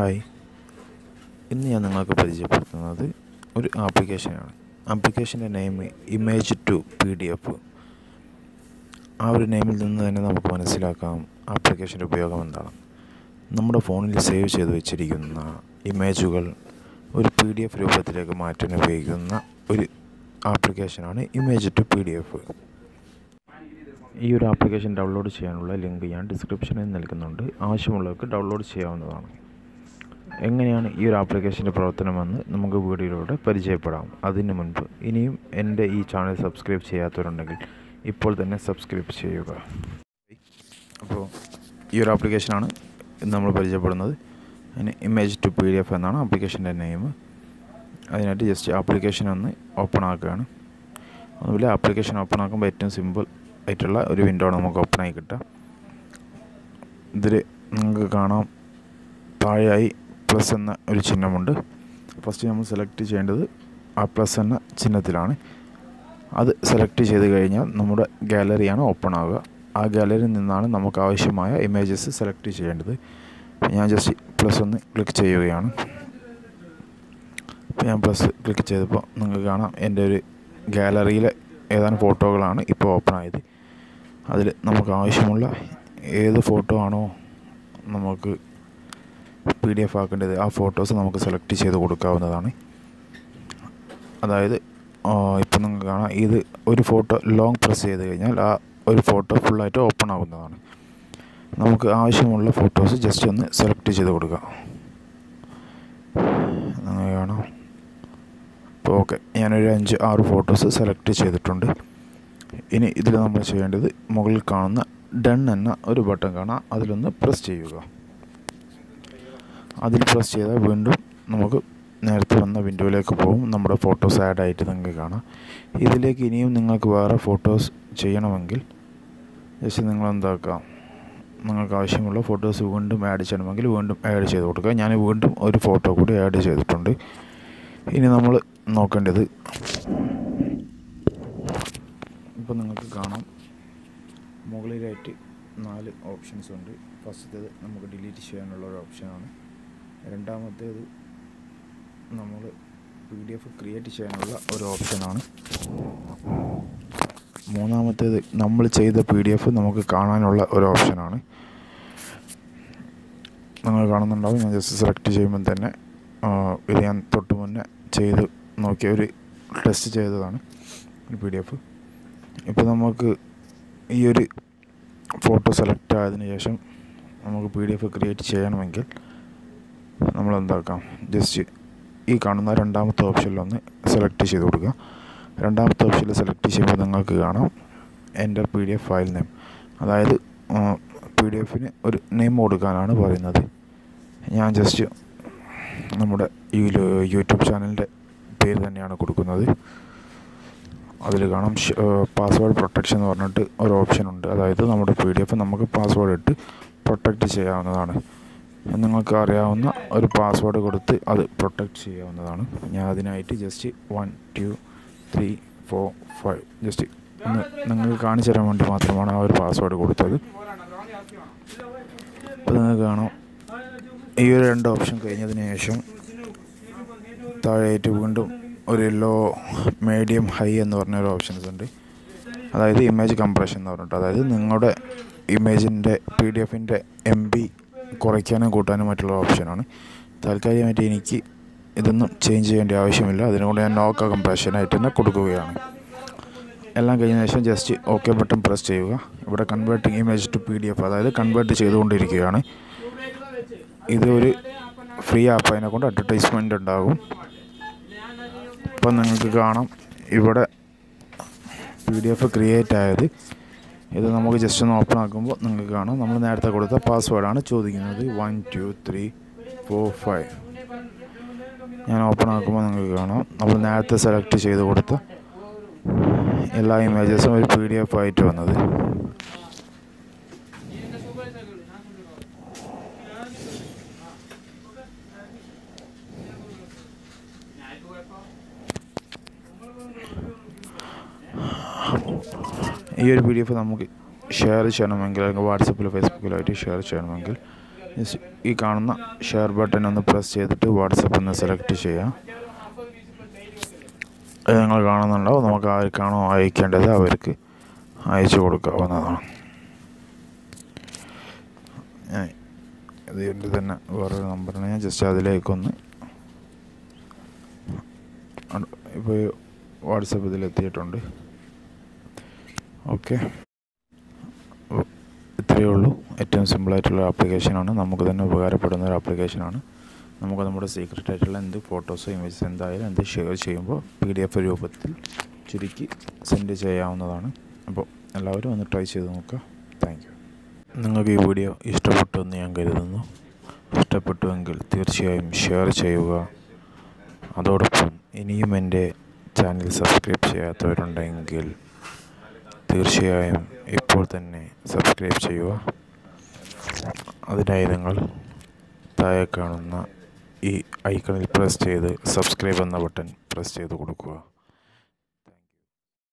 hi ഇന്ന് ഞാൻ നിങ്ങൾക്ക് പരിചയപ്പെടുത്തുന്നത് ഒരു ആപ്ലിക്കേഷനാണ് ആപ്ലിക്കേഷൻ്റെ name image to P D F ആ ഒരു നെയിമിൽ നിന്ന് തന്നെ നമുക്ക് മനസ്സിലാക്കാം ആപ്ലിക്കേഷൻ്റെ ഉപയോഗം എന്താണ് നമ്മുടെ ഫോണിൽ സേവ് ചെയ്ത് വെച്ചിരിക്കുന്ന ഇമേജുകൾ ഒരു പി ഡി എഫ് രൂപത്തിലേക്ക് മാറ്റാൻ ഉപയോഗിക്കുന്ന ഒരു ആപ്ലിക്കേഷനാണ് image to P D F ഈ ഒരു ആപ്ലിക്കേഷൻ ഡൗൺലോഡ് ചെയ്യാനുള്ള ലിങ്ക് ഞാൻ ഡിസ്ക്രിപ്ഷനിൽ നൽകുന്നുണ്ട് ആവശ്യമുള്ളവർക്ക് ഡൗൺലോഡ് ചെയ്യാവുന്നതാണ് എങ്ങനെയാണ് ഈ ഒരു ആപ്ലിക്കേഷൻ്റെ പ്രവർത്തനമെന്ന് നമുക്ക് വീഡിയോയിലൂടെ പരിചയപ്പെടാം അതിന് മുൻപ് ഇനിയും എൻ്റെ ഈ ചാനൽ സബ്സ്ക്രൈബ് ചെയ്യാത്തവരുണ്ടെങ്കിൽ ഇപ്പോൾ തന്നെ സബ്സ്ക്രൈബ് ചെയ്യുക അപ്പോൾ ഈ ഒരു ആപ്ലിക്കേഷനാണ് ഇന്ന് നമ്മൾ പരിചയപ്പെടുന്നത് അതിന് image to P D F എന്നാണ് ആപ്ലിക്കേഷൻ്റെ നെയിം അതിനായിട്ട് ജസ്റ്റ് ആപ്ലിക്കേഷൻ ഒന്ന് ഓപ്പൺ ആക്കുകയാണ് അതുപോലെ ആപ്ലിക്കേഷൻ ഓപ്പൺ ആക്കുമ്പോൾ ഏറ്റവും സിമ്പിൾ ആയിട്ടുള്ള ഒരു വിൻഡോ ആണ് നമുക്ക് ഓപ്പൺ ആയി കിട്ടുക ഇതിൽ നിങ്ങൾക്ക് കാണാം താഴെയായി പ്ലസ് എന്ന ഒരു ചിഹ്നമുണ്ട് ഫസ്റ്റ് നമ്മൾ സെലക്ട് ചെയ്യേണ്ടത് ആ പ്ലസ് എന്ന ചിഹ്നത്തിലാണ് അത് സെലക്ട് ചെയ്ത് കഴിഞ്ഞാൽ നമ്മുടെ ഗാലറിയാണ് ഓപ്പൺ ആവുക ആ ഗാലറിയിൽ നിന്നാണ് നമുക്ക് ആവശ്യമായ ഇമേജസ് സെലക്ട് ചെയ്യേണ്ടത് ഞാൻ ജസ്റ്റ് പ്ലസ് ഒന്ന് ക്ലിക്ക് ചെയ്യുകയാണ് ഇപ്പോൾ ഞാൻ പ്ലസ് ക്ലിക്ക് ചെയ്തപ്പോൾ നിങ്ങൾക്ക് കാണാം എൻ്റെ ഒരു ഗാലറിയിലെ ഏതാനും ഫോട്ടോകളാണ് ഇപ്പോൾ ഓപ്പൺ ആയത് അതിൽ നമുക്ക് ആവശ്യമുള്ള ഏത് ഫോട്ടോ ആണോ നമുക്ക് പി ഡി എഫ് ആക്കേണ്ടത് ആ ഫോട്ടോസ് നമുക്ക് സെലക്ട് ചെയ്ത് കൊടുക്കാവുന്നതാണ് അതായത് ഇപ്പം നിങ്ങൾക്ക് കാണാം ഇത് ഒരു ഫോട്ടോ ലോങ് പ്രസ് ചെയ്ത് കഴിഞ്ഞാൽ ആ ഒരു ഫോട്ടോ ഫുള്ളായിട്ട് ഓപ്പൺ ആകുന്നതാണ് നമുക്ക് ആവശ്യമുള്ള ഫോട്ടോസ് ജസ്റ്റ് ഒന്ന് സെലക്ട് ചെയ്ത് കൊടുക്കുക നിങ്ങൾ കാണാം അപ്പോൾ ഓക്കെ ഞാനൊരു അഞ്ച് ആറ് ഫോട്ടോസ് സെലക്ട് ചെയ്തിട്ടുണ്ട് ഇനി ഇതിൽ നമ്മൾ ചെയ്യേണ്ടത് മുകളിൽ കാണുന്ന ഡൺ എന്ന ഒരു ബട്ടൺ കാണാം അതിലൊന്ന് പ്രസ് ചെയ്യുക അതിൽ പ്രസ് ചെയ്താൽ വീണ്ടും നമുക്ക് നേരത്തെ വന്ന വിൻഡോയിലേക്ക് പോകും നമ്മുടെ ഫോട്ടോസ് ആഡ് ആയിട്ട് നിങ്ങൾക്ക് കാണാം ഇതിലേക്ക് ഇനിയും നിങ്ങൾക്ക് വേറെ ഫോട്ടോസ് ചെയ്യണമെങ്കിൽ ജസ്റ്റ് നിങ്ങൾ എന്താക്കാം നിങ്ങൾക്ക് ആവശ്യമുള്ള ഫോട്ടോസ് വീണ്ടും ആഡ് ചെയ്യണമെങ്കിൽ വീണ്ടും ആഡ് ചെയ്ത് കൊടുക്കുക ഞാൻ വീണ്ടും ഒരു ഫോട്ടോ കൂടി ആഡ് ചെയ്തിട്ടുണ്ട് ഇനി നമ്മൾ നോക്കേണ്ടത് ഇപ്പോൾ നിങ്ങൾക്ക് കാണാം മുകളിലായിട്ട് നാല് ഓപ്ഷൻസ് ഉണ്ട് ഫസ്റ്റത്തേത് നമുക്ക് ഡിലീറ്റ് ചെയ്യാനുള്ള ഒരു ഓപ്ഷനാണ് രണ്ടാമത്തേത് നമ്മൾ പി ഡി എഫ് ക്രിയേറ്റ് ചെയ്യാനുള്ള ഒരു ഓപ്ഷനാണ് മൂന്നാമത്തേത് നമ്മൾ ചെയ്ത പി ഡി എഫ് നമുക്ക് കാണാനുള്ള ഒരു ഓപ്ഷനാണ് നിങ്ങൾ കാണുന്നുണ്ടാവും ഞാൻ ജസ്റ്റ് സെലക്ട് ചെയ്യുമ്പോൾ തന്നെ ഇത് ഞാൻ തൊട്ട് മുന്നേ ചെയ്ത് നോക്കിയ ഒരു ടെസ്റ്റ് ചെയ്തതാണ് പി ഡി എഫ് ഇപ്പോൾ നമുക്ക് ഈ ഒരു ഫോട്ടോ സെലക്ട് ആയതിനു ശേഷം നമുക്ക് പി ഡി എഫ് ക്രിയേറ്റ് ചെയ്യണമെങ്കിൽ നമ്മൾ എന്താക്കാം ജസ്റ്റ് ഈ കാണുന്ന രണ്ടാമത്തെ ഓപ്ഷനിലൊന്ന് സെലക്ട് ചെയ്ത് കൊടുക്കുക രണ്ടാമത്തെ ഓപ്ഷനിൽ സെലക്ട് ചെയ്യുമ്പോൾ നിങ്ങൾക്ക് കാണാം എൻ്റെ P D F file name അതായത് പി ഡി എഫിന് ഒരു നെയിം കൊടുക്കാനാണ് പറയുന്നത് ഞാൻ ജസ്റ്റ് നമ്മുടെ ഈ യൂട്യൂബ് ചാനലിൻ്റെ പേര് തന്നെയാണ് കൊടുക്കുന്നത് അതിൽ കാണാം പാസ്വേഡ് പ്രൊട്ടക്ഷൻ എന്ന് പറഞ്ഞിട്ട് ഒരു ഓപ്ഷൻ ഉണ്ട് അതായത് നമ്മുടെ പി ഡി എഫ് നമുക്ക് പാസ്വേഡ് ഇട്ട് പ്രൊട്ടക്റ്റ് ചെയ്യാവുന്നതാണ് നിങ്ങൾക്ക് അറിയാവുന്ന ഒരു പാസ്വേഡ് കൊടുത്ത് അത് പ്രൊട്ടക്റ്റ് ചെയ്യാവുന്നതാണ് ഞാൻ അതിനായിട്ട് just one two three four five just ഒന്ന് നിങ്ങൾക്ക് കാണിച്ചു തരാൻ വേണ്ടി മാത്രമാണ് ആ ഒരു പാസ്വേഡ് കൊടുത്തത് അപ്പോൾ നിങ്ങൾക്ക് കാണാം ഈ ഒരു രണ്ട് ഓപ്ഷൻ കഴിഞ്ഞതിന് ശേഷം താഴെയായിട്ട് വീണ്ടും ഒരു ലോ മീഡിയം ഹൈ എന്ന് പറഞ്ഞ ഒരു ഓപ്ഷൻസ് ഉണ്ട് അതായത് ഇമേജ് കംപ്രഷൻ എന്ന് പറഞ്ഞിട്ട് അതായത് നിങ്ങളുടെ ഇമേജിൻ്റെ പി ഡി എഫിൻ്റെ എം ബി കുറയ്ക്കാനും കൂട്ടാനും മറ്റുള്ള ഓപ്ഷനാണ് താൽക്കാലികമായിട്ട് എനിക്ക് ഇതൊന്നും ചേഞ്ച് ചെയ്യേണ്ട ആവശ്യമില്ല അതിനുകൊണ്ട് ഞാൻ നോക്ക കംപ്രഷനായിട്ട് തന്നെ കൊടുക്കുകയാണ് എല്ലാം കഴിഞ്ഞ ശേഷം ജസ്റ്റ് ഓക്കെ ബട്ടൺ പ്രസ് ചെയ്യുക ഇവിടെ converting image to P D F അതായത് കൺവേർട്ട് ചെയ്തുകൊണ്ടിരിക്കുകയാണ് ഇത് ഒരു ഫ്രീ ആപ്പ് അതിനെ കൊണ്ട് അഡ്വർടൈസ്മെൻ്റ് ഉണ്ടാകും ഇപ്പം നിങ്ങൾക്ക് കാണാം ഇവിടെ പി ഡി എഫ് ക്രിയേറ്റ് ആയത് ഇത് നമുക്ക് ജസ്റ്റ് ഒന്ന് ഓപ്പൺ ആക്കുമ്പോൾ നിങ്ങൾക്ക് കാണാം നമ്മൾ നേരത്തെ കൊടുത്ത പാസ്വേഡാണ് ചോദിക്കുന്നത് one two three four five ഞാൻ ഓപ്പൺ ആക്കുമ്പോൾ നിങ്ങൾക്ക് കാണാം നമ്മൾ നേരത്തെ സെലക്ട് ചെയ്ത് കൊടുത്ത എല്ലാ ഇമേജസും ഒരു പി ഡി എഫ് ആയിട്ട് വന്നത് ഈ ഒരു പി ഡി എഫ് നമുക്ക് ഷെയർ ചെയ്യണമെങ്കിൽ അല്ലെങ്കിൽ വാട്സപ്പിലോ ഫേസ്ബുക്കിലോ ആയിട്ട് ഷെയർ ചെയ്യണമെങ്കിൽ ജസ്റ്റ് ഈ കാണുന്ന ഷെയർ ബട്ടൺ ഒന്ന് പ്രസ് ചെയ്തിട്ട് വാട്സപ്പ് ഒന്ന് സെലക്ട് ചെയ്യാം അത് നിങ്ങൾ കാണുന്നുണ്ടാവും നമുക്ക് ആർക്കാണോ അയക്കേണ്ടത് അവർക്ക് അയച്ചു കൊടുക്കാവുന്നതാണ് ഞാൻ ഇതിൻ്റെ തന്നെ വേറൊരു നമ്പറാണ് ഞാൻ ജസ്റ്റ് അതിലേക്കൊന്ന് ഇപ്പോൾ വാട്സപ്പ് ഇതിലെത്തിയിട്ടുണ്ട് ഓക്കെ ഇത്രയേ ഉള്ളൂ ഏറ്റവും സിമ്പിളായിട്ടുള്ള ആപ്ലിക്കേഷനാണ് നമുക്ക് തന്നെ ഉപകാരപ്പെടുന്ന ഒരു ആപ്ലിക്കേഷനാണ് നമുക്ക് നമ്മുടെ സീക്രട്ട് ആയിട്ടുള്ള എന്ത് ഫോട്ടോസോ ഇമേജസ് എന്തായാലും എന്ത് ഷെയർ ചെയ്യുമ്പോൾ പി ഡി എഫ് രൂപത്തിൽ ചുരുക്കി സെൻഡ് ചെയ്യാവുന്നതാണ് അപ്പോൾ എല്ലാവരും ഒന്ന് ട്രൈ ചെയ്ത് നോക്കുക താങ്ക് യു നിങ്ങൾക്ക് ഈ വീഡിയോ ഇഷ്ടപ്പെട്ടു എന്ന് ഞാൻ കരുതുന്നു ഇഷ്ടപ്പെട്ടുവെങ്കിൽ തീർച്ചയായും ഷെയർ ചെയ്യുക അതോടൊപ്പം ഇനിയും എൻ്റെ ചാനൽ സബ്സ്ക്രൈബ് ചെയ്യാത്തവരുണ്ടെങ്കിൽ തീർച്ചയായും ഇപ്പോൾ തന്നെ സബ്സ്ക്രൈബ് ചെയ്യുക അതിനായി നിങ്ങൾ താഴെ കാണുന്ന ഈ ഐക്കണിൽ പ്രസ് ചെയ്ത് സബ്സ്ക്രൈബ് എന്ന ബട്ടൺ പ്രസ് ചെയ്ത് കൊടുക്കുക